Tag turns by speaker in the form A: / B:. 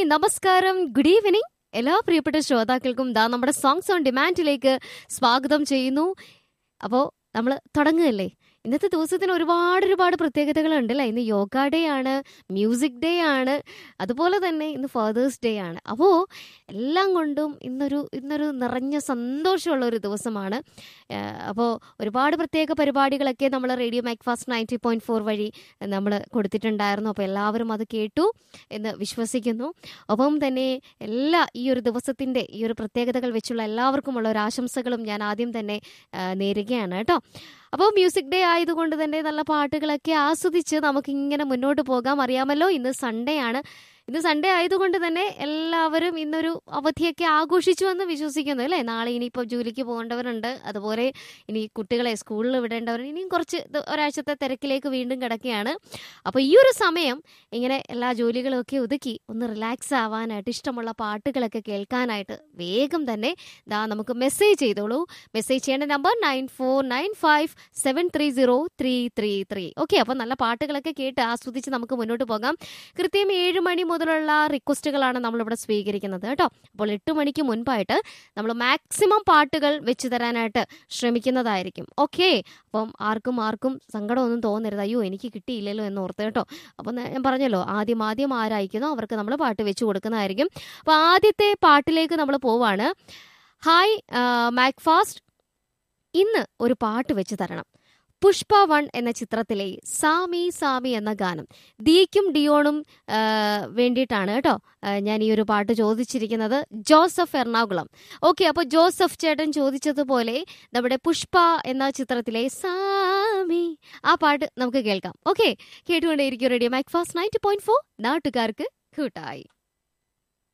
A: നമസ്കാരം good evening എല്ലാ പ്രിയപ്പെട്ട ശ്രോതാക്കൾക്കും ദാ നമ്മുടെ സോങ്സ് ഓൺ ഡിമാൻഡിലേക്ക് സ്വാഗതം ചെയ്യുന്നു അപ്പോൾ നമ്മൾ തുടങ്ങുകയല്ലേ ഇന്നത്തെ ദിവസത്തിന് ഒരുപാട് ഒരുപാട് പ്രത്യേകതകളുണ്ട് അല്ലേ ഇന്ന് യോഗ ഡേ ആണ് മ്യൂസിക് ഡേ ആണ് അതുപോലെ തന്നെ ഇന്ന് ഫാദേഴ്സ് ഡേ ആണ് അപ്പോൾ എല്ലാം കൊണ്ടും ഇന്നൊരു ഇന്നൊരു നിറഞ്ഞ സന്തോഷമുള്ള ഒരു ദിവസമാണ് അപ്പോൾ ഒരുപാട് പ്രത്യേക പരിപാടികളൊക്കെ നമ്മൾ radio MACFAST ninety point four വഴി നമ്മൾ കൊടുത്തിട്ടുണ്ടായിരുന്നു അപ്പോൾ എല്ലാവരും അത് കേട്ടു എന്ന് വിശ്വസിക്കുന്നു ഒപ്പം തന്നെ എല്ലാ ഈ ഒരു ദിവസത്തിൻ്റെ ഈ ഒരു പ്രത്യേകതകൾ വെച്ചുള്ള എല്ലാവർക്കുമുള്ള ഒരു ആശംസകളും ഞാൻ ആദ്യം തന്നെ ആ, നേരുകയാണ് കേട്ടോ അപ്പോൾ മ്യൂസിക് ഡേ ആയതുകൊണ്ട് തന്നെ നല്ല പാട്ടുകളൊക്കെ ആസ്വദിച്ച് നമുക്ക് ഇങ്ങനെ മുന്നോട്ട് പോകാം അറിയാമല്ലോ ഇന്ന് സൺഡേ ആണ് ഇന്ന് സൺഡേ ആയതുകൊണ്ട് തന്നെ എല്ലാവരും ഇന്നൊരു അവധിയൊക്കെ ആഘോഷിച്ചു എന്ന് വിശ്വസിക്കുന്നു അല്ലേ നാളെ ഇനിയിപ്പോൾ ജോലിക്ക് പോകേണ്ടവരുണ്ട് അതുപോലെ ഇനി കുട്ടികളെ സ്കൂളിൽ വിടേണ്ടവർ ഇനിയും കുറച്ച് ഇത് ഒരാഴ്ചത്തെ തിരക്കിലേക്ക് വീണ്ടും കിടക്കുകയാണ് അപ്പോൾ ഈ ഒരു സമയം ഇങ്ങനെ എല്ലാ ജോലികളും ഒക്കെ ഒതുക്കി ഒന്ന് റിലാക്സ് ആവാനായിട്ട് ഇഷ്ടമുള്ള പാട്ടുകളൊക്കെ കേൾക്കാനായിട്ട് വേഗം തന്നെ ദാ നമുക്ക് മെസ്സേജ് ചെയ്തോളൂ മെസ്സേജ് ചെയ്യേണ്ട number nine four nine five seven three zero three three three okay അപ്പോൾ നല്ല പാട്ടുകളൊക്കെ കേട്ട് ആസ്വദിച്ച് നമുക്ക് മുന്നോട്ട് പോകാം കൃത്യം ഏഴ് മണി മുതലുള്ള റിക്വസ്റ്റുകളാണ് നമ്മളിവിടെ സ്വീകരിക്കുന്നത് കേട്ടോ അപ്പോൾ എട്ട് മണിക്ക് മുൻപായിട്ട് നമ്മൾ മാക്സിമം പാട്ടുകൾ വെച്ച് തരാനായിട്ട് ശ്രമിക്കുന്നതായിരിക്കും ഓക്കെ അപ്പം ആർക്കും ആർക്കും സങ്കടമൊന്നും തോന്നരുത് അയ്യോ എനിക്ക് കിട്ടിയില്ലല്ലോ എന്ന് ഓർത്ത് കേട്ടോ അപ്പം ഞാൻ പറഞ്ഞല്ലോ ആദ്യം ആദ്യം ആരായിക്കുന്നോ അവർക്ക് നമ്മൾ പാട്ട് വെച്ച് കൊടുക്കുന്നതായിരിക്കും അപ്പോൾ ആദ്യത്തെ പാട്ടിലേക്ക് നമ്മൾ പോവാണ് ഹായ് മാക്ഫാസ്റ്റ് ഇന്ന് ഒരു പാട്ട് വെച്ച് തരണം പുഷ്പ വൺ എന്ന ചിത്രത്തിലെ സാമി സാമി എന്ന ഗാനം ദിയയ്ക്കും ഡിയോണും ആ, വേണ്ടിയിട്ടാണ് കേട്ടോ ആ, ഞാൻ ഈ ഒരു പാട്ട് ചോദിച്ചിരിക്കുന്നത് ജോസഫ് എറണാകുളം ഓക്കെ അപ്പോൾ ജോസഫ് ചേട്ടൻ ചോദിച്ചതുപോലെ നമ്മുടെ പുഷ്പ എന്ന ചിത്രത്തിലെ സാമി ആ പാട്ട് നമുക്ക് കേൾക്കാം ഓക്കെ കേട്ടുകൊണ്ടേയിരിക്കും radio MACFAST ninety point four നാട്ടുകാർക്ക് കൂട്ടായി